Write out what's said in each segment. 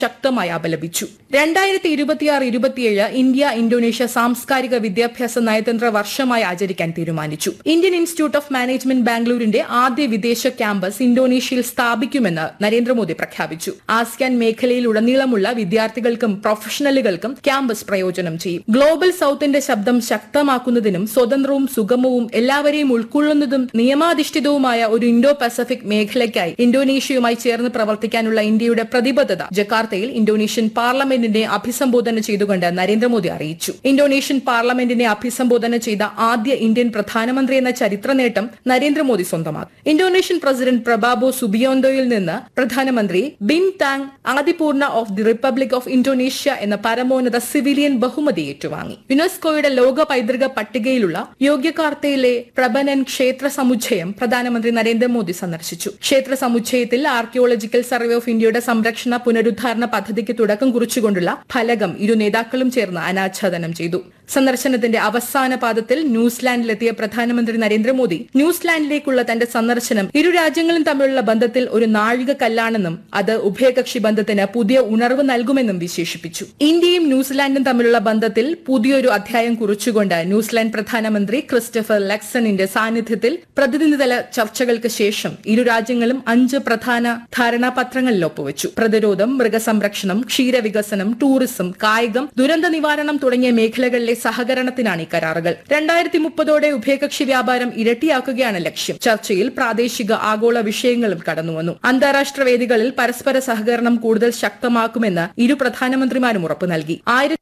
ശക്തമായി അപലപിച്ചു രണ്ടായിരത്തി ഇരുപത്തിയാറ് ഇരുപത്തിയേഴ് ഇന്ത്യ ഇന്തോനേഷ്യ സാംസ്കാരിക വിദ്യാഭ്യാസ നയതന്ത്ര വർഷമായി ആചരിക്കാൻ തീരുമാനിച്ചു ഇന്ത്യൻ ഇൻസ്റ്റിറ്റ്യൂട്ട് ഓഫ് മാനേജ്മെന്റ് ബാംഗ്ലൂരിന്റെ ആദ്യ വിദേശ ക്യാമ്പസ് ഇന്തോനേഷ്യയിൽ സ്ഥാപിക്കുമെന്ന് നരേന്ദ്രമോദി പ്രഖ്യാപിച്ചു ആസിയാൻ മേഖലയിലുടനീളമുള്ള വിദ്യാർത്ഥികൾക്കും പ്രൊഫഷണലുകൾക്കും ക്യാമ്പസ് പ്രയോജനം ചെയ്യും ഗ്ലോബൽ സൌത്തിന്റെ ശബ്ദം ശക്തമാക്കുന്നതിനും സ്വതന്ത്രവും സുഗമവും എല്ലാവരെയും ഉൾക്കൊള്ളുന്നതും നിയമാധിഷ്ഠിതവുമായ ഒരു ഇൻഡോ പസഫിക് മേഖലയ്ക്കായി ഇന്തോനേഷ്യയുമായി ചേർന്ന് പ്രവർത്തിക്കാനുള്ള ഇന്ത്യയുടെ പ്രതിബദ്ധത ജക്കാർത്തയിൽ ഇന്തോനേഷ്യൻ പാർലമെന്റിനെ അഭിസംബോധന ചെയ്തുകൊണ്ട് നരേന്ദ്രമോദി അറിയിച്ചു ഇന്തോനേഷ്യൻ പാർലമെന്റിനെ അഭിസംബോധന ചെയ്ത ആദ്യ ഇന്ത്യൻ പ്രധാനമന്ത്രി എന്ന ചരിത്ര നേട്ടം നരേന്ദ്രമോദി സ്വന്തമാക്കി ഇന്തോനേഷ്യൻ പ്രസിഡന്റ് പ്രബാബോ സുബിയോന്തോയിൽ നിന്ന് പ്രധാനമന്ത്രി Bintang Adipurna of the republic of Indonesia എന്ന പരമോന്നത സിവിലിയൻ ബഹുമതി ഏറ്റുവാങ്ങി യുനെസ്കോയുടെ ലോക പൈതൃക പട്ടികയിലുള്ള യോഗ്യകാർത്തയിലെ പ്രബനൻ ക്ഷേത്ര സമുച്ചയം പ്രധാനമന്ത്രി നരേന്ദ്രമോദി സന്ദർശിച്ചു ക്ഷേത്ര സമുച്ചയത്തിൽ ആർക്കിയോളജിക്കൽ സർവേ ഓഫ് ഇന്ത്യയുടെ സംരക്ഷണ പുനരുദ്ധാരണ പദ്ധതിക്ക് തുടക്കം കുറിച്ചുകൊണ്ടുള്ള ഫലകം ഇരു നേതാക്കളും ചേർന്ന് അനാച്ഛാദനം ചെയ്തു സന്ദർശനത്തിന്റെ അവസാന പാദത്തിൽ ന്യൂസിലാൻഡിലെത്തിയ പ്രധാനമന്ത്രി നരേന്ദ്രമോദി ന്യൂസിലാൻഡിലേക്കുള്ള തന്റെ സന്ദർശനം ഇരു രാജ്യങ്ങളും തമ്മിലുള്ള ബന്ധത്തിൽ ഒരു നാഴിക കല്ലാണെന്നും അത് ഉഭയകക്ഷി ബന്ധത്തിന് പുതിയ ഉണർവ് നൽകുമെന്നും വിശേഷിപ്പിച്ചു ഇന്ത്യയും ന്യൂസിലാൻഡും തമ്മിലുള്ള ബന്ധത്തിൽ പുതിയൊരു അധ്യായം കുറിച്ചുകൊണ്ട് ന്യൂസിലാൻഡ് പ്രധാനമന്ത്രി ക്രിസ്റ്റഫർ ലെക്സണിന്റെ സാന്നിധ്യത്തിൽ പ്രതിനിധിതല ചർച്ചകൾക്ക് ശേഷം ഇരു രാജ്യങ്ങളും അഞ്ച് പ്രധാന ധാരണാപത്രങ്ങളിൽ ഒപ്പുവച്ചു പ്രതിരോധം മൃഗസംരക്ഷണം ക്ഷീരവികസനം ടൂറിസം കായികം ദുരന്ത നിവാരണം തുടങ്ങിയ മേഖലകളിലെ സഹകരണത്തിനാണ് ഈ കരാറുകൾ രണ്ടായിരത്തി മുപ്പതോടെ ഉഭയകക്ഷി വ്യാപാരം ഇരട്ടിയാക്കുകയാണ് ലക്ഷ്യം ചർച്ചയിൽ പ്രാദേശിക ആഗോള വിഷയങ്ങളും കടന്നുവന്നു അന്താരാഷ്ട്ര വേദികളിൽ പരസ്പര സഹകരണം കൂടുതൽ ശക്തമാക്കുമെന്ന് ഇരു പ്രധാനമന്ത്രിമാരും ഉറപ്പു നൽകി ആയിരത്തി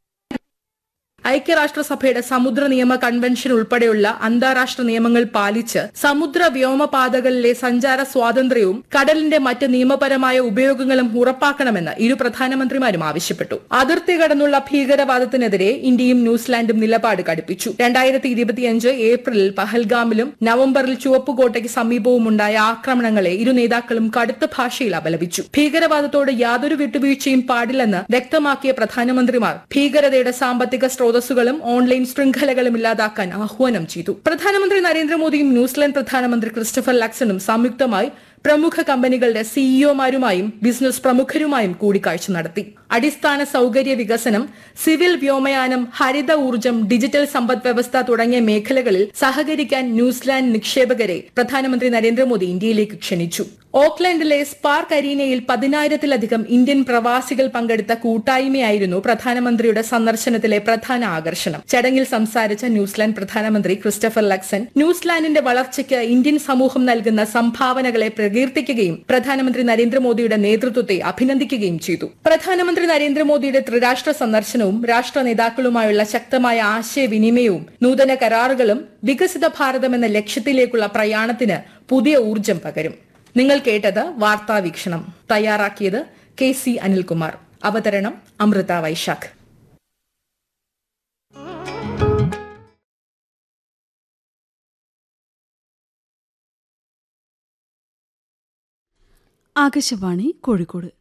ഐക്യരാഷ്ട്രസഭയുടെ സമുദ്ര നിയമ കൺവെൻഷൻ ഉൾപ്പെടെയുള്ള അന്താരാഷ്ട്ര നിയമങ്ങൾ പാലിച്ച് സമുദ്ര വ്യോമപാതകളിലെ സഞ്ചാര സ്വാതന്ത്ര്യവും കടലിന്റെ മറ്റ് നിയമപരമായ ഉപയോഗങ്ങളും ഉറപ്പാക്കണമെന്ന് ഇരു പ്രധാനമന്ത്രിമാരും ആവശ്യപ്പെട്ടു അതിർത്തി കടന്നുള്ള ഭീകരവാദത്തിനെതിരെ ഇന്ത്യയും ന്യൂസിലാൻഡും നിലപാട് കടുപ്പിച്ചു രണ്ടായിരത്തി ഇരുപത്തിയഞ്ച് ഏപ്രിലിൽ പഹൽഗാമിലും നവംബറിൽ ചുവപ്പുകോട്ടയ്ക്ക് സമീപവും ഉണ്ടായ ആക്രമണങ്ങളെ ഇരു നേതാക്കളും കടുത്ത ഭാഷയിൽ അപലപിച്ചു ഭീകരവാദത്തോട് യാതൊരു വിട്ടുവീഴ്ചയും പാടില്ലെന്ന് വ്യക്തമാക്കിയ പ്രധാനമന്ത്രിമാർ ഭീകരതയുടെ സാമ്പത്തിക സ്രോതസ്സുകളും ഓൺലൈൻ ശൃംഖലകളും ഇല്ലാതാക്കാൻ ആഹ്വാനം ചെയ്തു പ്രധാനമന്ത്രി നരേന്ദ്രമോദിയും ന്യൂസിലാൻഡ് പ്രധാനമന്ത്രി ക്രിസ്റ്റഫർ ലക്സണും സംയുക്തമായി പ്രമുഖ കമ്പനികളുടെ സിഇഒമാരുമായും ബിസിനസ് പ്രമുഖരുമായും കൂടിക്കാഴ്ച നടത്തി അടിസ്ഥാന സൌകര്യ വികസനം സിവിൽ വ്യോമയാനം ഹരിത ഊർജ്ജം ഡിജിറ്റൽ സമ്പദ് വ്യവസ്ഥ തുടങ്ങിയ മേഖലകളിൽ സഹകരിക്കാൻ ന്യൂസിലാൻഡ് നിക്ഷേപകരെ പ്രധാനമന്ത്രി നരേന്ദ്രമോദി ഇന്ത്യയിലേക്ക് ക്ഷണിച്ചു ഓക്ലൻഡിലെ സ്പാർക്ക് അരീനയിൽ പതിനായിരത്തിലധികം ഇന്ത്യൻ പ്രവാസികൾ പങ്കെടുത്ത കൂട്ടായ്മയായിരുന്നു പ്രധാനമന്ത്രിയുടെ സന്ദർശനത്തിലെ പ്രധാന ആകർഷണം ചടങ്ങിൽ സംസാരിച്ച ന്യൂസിലാൻഡ് പ്രധാനമന്ത്രി ക്രിസ്റ്റഫർ ലക്സൺ ന്യൂസിലാൻഡിന്റെ വളർച്ചയ്ക്ക് ഇന്ത്യൻ സമൂഹം നൽകുന്ന സംഭാവനകളെ പ്രകീർത്തിക്കുകയും പ്രധാനമന്ത്രി നരേന്ദ്രമോദിയുടെ നേതൃത്വത്തെ അഭിനന്ദിക്കുകയും ചെയ്തു പ്രധാനമന്ത്രി നരേന്ദ്രമോദിയുടെ ത്രിരാഷ്ട്ര സന്ദർശനവും രാഷ്ട്ര നേതാക്കളുമായുള്ള ശക്തമായ ആശയവിനിമയവും നൂതന കരാറുകളും വികസിത ഭാരതം എന്ന ലക്ഷ്യത്തിലേക്കുള്ള പ്രയാണത്തിന് പുതിയ ഊർജം പകരും നിങ്ങൾ കേട്ടത് വാർത്താ വീക്ഷണം തയ്യാറാക്കിയത് കെ സി അനിൽകുമാർ അവതരണം അമൃത വൈശാഖ് ആകാശവാണി കോഴിക്കോട്